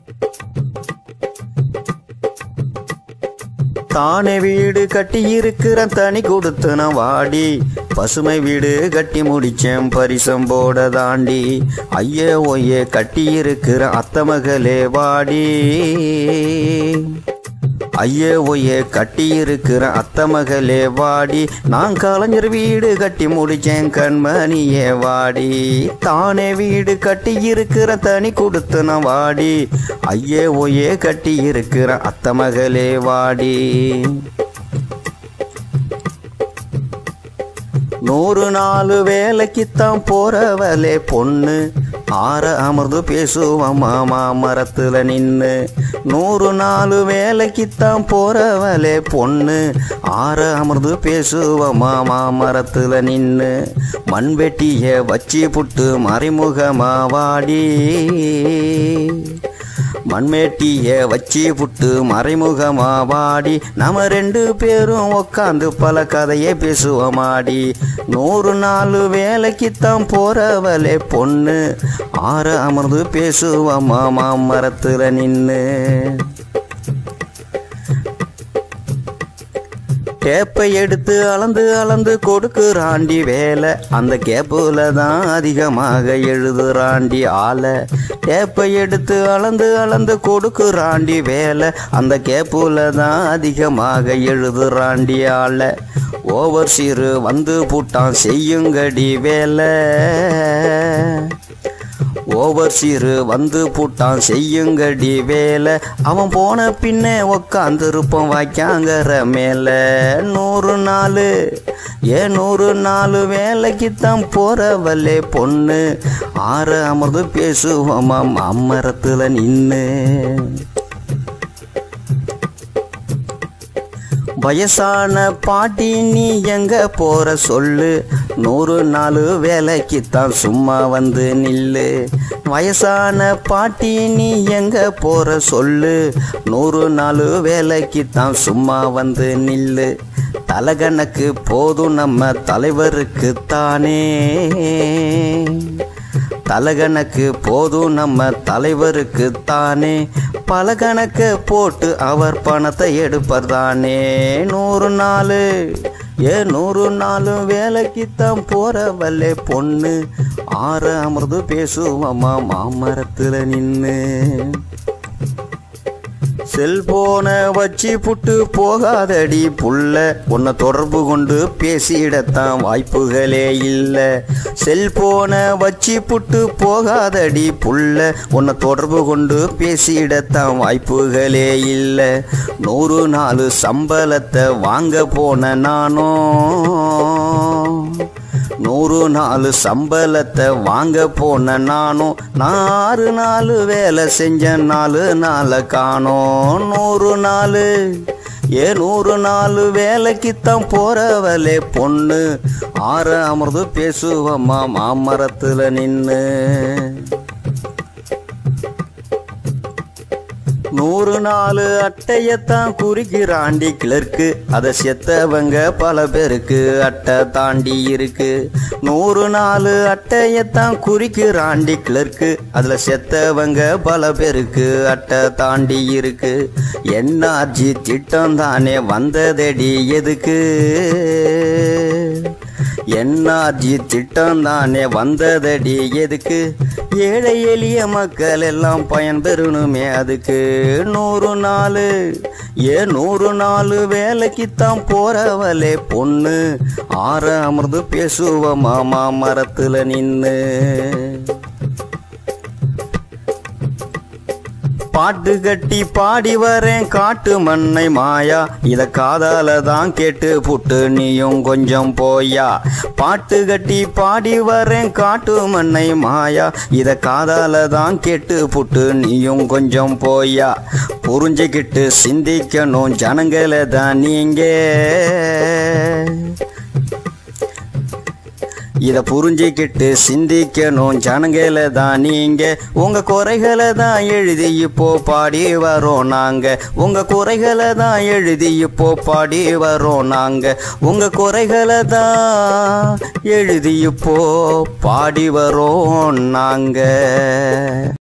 தானே வீடு கட்டி இருக்கிற தனி கொடுத்து நான் வாடி பசுமை வீடு கட்டி முடிச்சேன் பரிசம் போட தாண்டி ஐயே ஒய்யே கட்டி இருக்கிற அத்த மகளே வாடி ஐயே ஒய்யே கட்டி இருக்கிற அத்த மகளே வாடி நான் கலைஞர் வீடு கட்டி முடிச்சேன் கண்மணியே வாடி தானே வீடு கட்டி இருக்கிற தனி கொடுத்து நான் வாடி ஐயே ஒய்யே கட்டி இருக்கிற அத்த மகளே வாடி நூறு நாலு வேலைக்குத்தான் போறவளே பொண்ணு ஆற அமர்ந்து பேசுவோம் மாமா மரத்துல நின்னு நூறு நாலு வேலைக்குத்தான் போறவளே பொண்ணு ஆற அமர்ந்து பேசுவோம் மாமா மரத்துல நின்னு மண்வெட்டிய வச்சு புட்டு மறைமுகமா வாடி மண்மேட்டிய வச்சு புட்டு மறைமுகமா வாடி நம்ம ரெண்டு பேரும் உக்காந்து பல கதையை பேசுவோமாடி நூறு நாலு வேலைக்குத்தான் போறவளே பொண்ணு ஆற அமர்ந்து பேசுவோமா மாமரத்துல நின்னு கேப்பை எடுத்து அளந்து அளந்து கொடுக்குறாண்டி வேலை அந்த கேப்புல தான் அதிகமாக எழுதுறாண்டி ஆளை கேப்பை எடுத்து அளந்து அளந்து கொடுக்குறாண்டி வேலை அந்த கேப்புல தான் அதிகமாக எழுதுறாண்டி ஆளை ஓவர் சீரு வந்து புட்டான் செய்யுங்கடி வேலை ஓவர் சீரு வந்து புட்டான் செய்யுங்கடி வேலை அவன் போன பின்னே உக்காந்துருப்போம் வாய்க்காங்கிற மேல நூறு நாள் ஏ நூறு நாலு வேலைக்குத்தான் போறவளே பொண்ணு ஆற அமர்ந்து பேசுவோமாம் அம்மரத்துல நின்று வயசான பாட்டி நீ எங்க போற சொல்லு நூறு நாலு வேலைக்குத்தான் சும்மா வந்து நில்லு வயசான பாட்டி நீ எங்க போற சொல்லு நூறு நாலு வேலைக்குத்தான் சும்மா வந்து நில்லு தலகணக்கு போதும் நம்ம தலைவருக்கு தானே தலகணக்கு போதும் நம்ம தலைவருக்கு தானே பல கணக்க போட்டு அவர் பணத்தை எடுப்பர் தானே நூறு நாள் ஏ நூறு நாளும் வேலைக்குத்தான் போறவல்லே பொண்ணு ஆற அமர்ந்து பேசுவோமா மாமரத்தில் நின்று செல்போனை வச்சு புட்டு போகாதடி புள்ள உன்னை தொடர்பு கொண்டு பேசிடத்தான் வாய்ப்புகளே இல்லை செல்போனை வச்சு புட்டு போகாதடி புள்ள உன்னை தொடர்பு கொண்டு பேசிடத்தான் வாய்ப்புகளே இல்லை நூறு நாலு சம்பளத்தை வாங்க போன நானும் நூறு நாலு சம்பளத்தை வாங்க போன நானும் நான் ஆறு நாலு வேலை செஞ்ச நாலு நாளை காணோம் நூறு நாலு ஏ நூறு நாலு வேலைக்குத்தான் போறவளே பொண்ணு ஆற அமர்ந்து பேசுவம்மா மாமரத்தில் நின்று நூறு நாலு அட்டையத்தான் குறிக்கிறாண்டி கிளர்க்கு அதை செத்தவங்க பல பேருக்கு அட்டை தாண்டி இருக்கு நூறு நாலு அட்டையத்தான் குறிக்கிறாண்டி கிளர்க்கு அதில் செத்தவங்க பல பேருக்கு அட்டை தாண்டி இருக்கு என்ஆர்ஜி திட்டம் தானே வந்ததடி எதுக்கு என்ஆர்ஜி திட்டம் தானே வந்ததடி எதுக்கு ஏழை எளிய மக்கள் எல்லாம் பயன்பெறணுமே அதுக்கு நூறு நாள் ஏ நூறு நாள் வேலைக்குத்தான் போறவளே பொண்ணு ஆற அமர்ந்து பேசுவமா மாமரத்தில் நின்று பாட்டு கட்டி பாடி வரேன் காட்டு மண்ணை மாயா இத காதால தான் கேட்டு புட்டு நீயும் கொஞ்சம் போயா பாட்டு கட்டி பாடி வரேன் காட்டு மண்ணை மாயா இத காதால தான் கேட்டு புட்டு நீயும் கொஞ்சம் போயா புரிஞ்சுக்கிட்டு சிந்திக்கணும் ஜனங்களை தான் நீங்க இத புரிஞ்சுக்கிட்டு சிந்திக்கணும் ஜனங்களை தான் நீங்க உங்க குறைகளை தான் எழுதி இப்போ பாடி வரோம் நாங்க உங்க குறைகளை தான் எழுதி இப்போ பாடி வரோம் நாங்க உங்க குறைகளை தான் எழுதி இப்போ பாடி வரோம் நாங்க